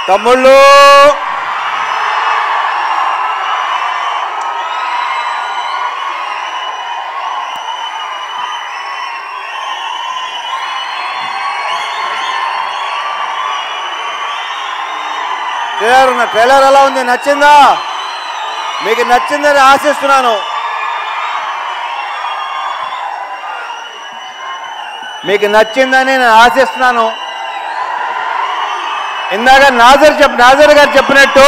తమ్ముళ్ళు ట్రైలర్ ఉన్న ట్రైలర్ ఎలా ఉంది నచ్చిందా మీకు నచ్చిందని ఆశిస్తున్నాను మీకు నచ్చిందని నేను ఆశిస్తున్నాను ఇందాక నాజర్ చెప్ నాజర్ గారు చెప్పినట్టు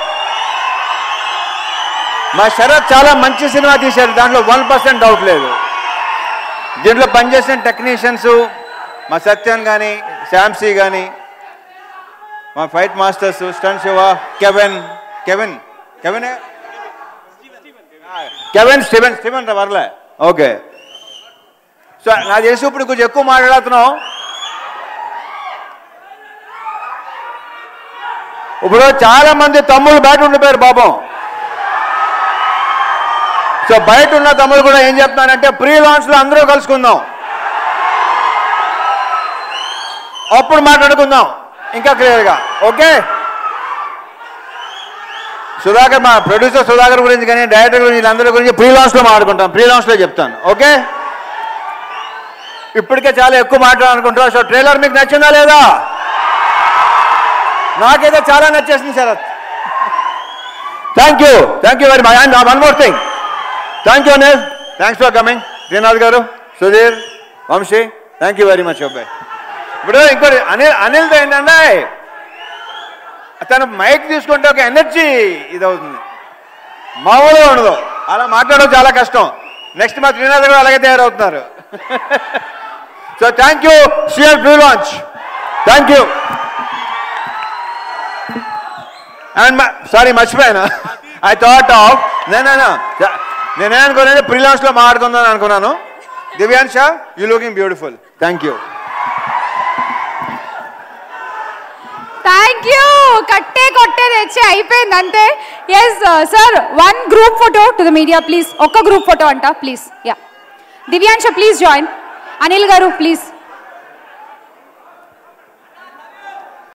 మా శరత్ చాలా మంచి సినిమా తీశారు దాంట్లో వన్ పర్సెంట్ డౌట్ లేదు దీంట్లో పనిచేసిన టెక్నీషియన్స్ మా సత్యన్ కానీ శాంసీ కానీ మా fight masters stun Siva Kevin Kevin Kevin Kevin Steven Steven రా వర్లే ఓకే సో నాకు తెలిసి ఇప్పుడు కొంచెం ఎక్కువ మాట్లాడుతున్నాం ఇప్పుడు చాలా మంది తమ్ముళ్ళు బయట ఉండిపోయారు పాపం సో బయట ఉన్న తమ్ముళ్ళు కూడా ఏం చెప్తున్నానంటే ప్రీ లాంచ్ లో అందరూ కలుసుకుందాం అప్పుడు మాట్లాడుకుందాం ఇంకా క్లియర్గా ఓకే సుధాకర్ మా ప్రొడ్యూసర్ సుధాకర్ గురించి కానీ డైరెక్టర్ గురించి వీళ్ళందరి గురించి ప్రీ లాంచ్ లో మాట్లాడుకుంటాం ప్రీ లాంచ్ లో చెప్తాను ఓకే ఇప్పటికే చాలా ఎక్కువ మాట్లాడాలనుకుంటున్నా సో ట్రైలర్ మీకు నచ్చిందా లేదా నాకైతే చాలా నచ్చేసింది Sharath thank you thank you very much and one more thing thank you Anil thanks for coming Srinath garu Sudheer Vamsi thank you very much అబ్బాయి ఇప్పుడు ఇంకోటి అనిల్ అనిల్తో ఏంటంటే తను మైక్ తీసుకుంటే ఒక ఎనర్జీ ఇది అవుతుంది మామూలుగా ఉండదు అలా మాట్లాడడం చాలా కష్టం నెక్స్ట్ మా శ్రీనాథ్ గారు అలాగే తయారవుతున్నారు so thank you CR pre launch thank you and sorry మర్చిపోయాను ఐ థాట్ ఆఫ్ నేనేనా నేనే అనుకున్నాను ప్రీ లాంచ్ లో మాట్లాడుకుందాం అనుకున్నాను Divyansha you looking beautiful thank you thank you కట్టే కొట్టే తెచ్చి అయిపోయింది అంతే yes sir one group photo to the media please ఒక్క గ్రూప్ ఫోటో అంట please yeah Divyansha please join Anil garu please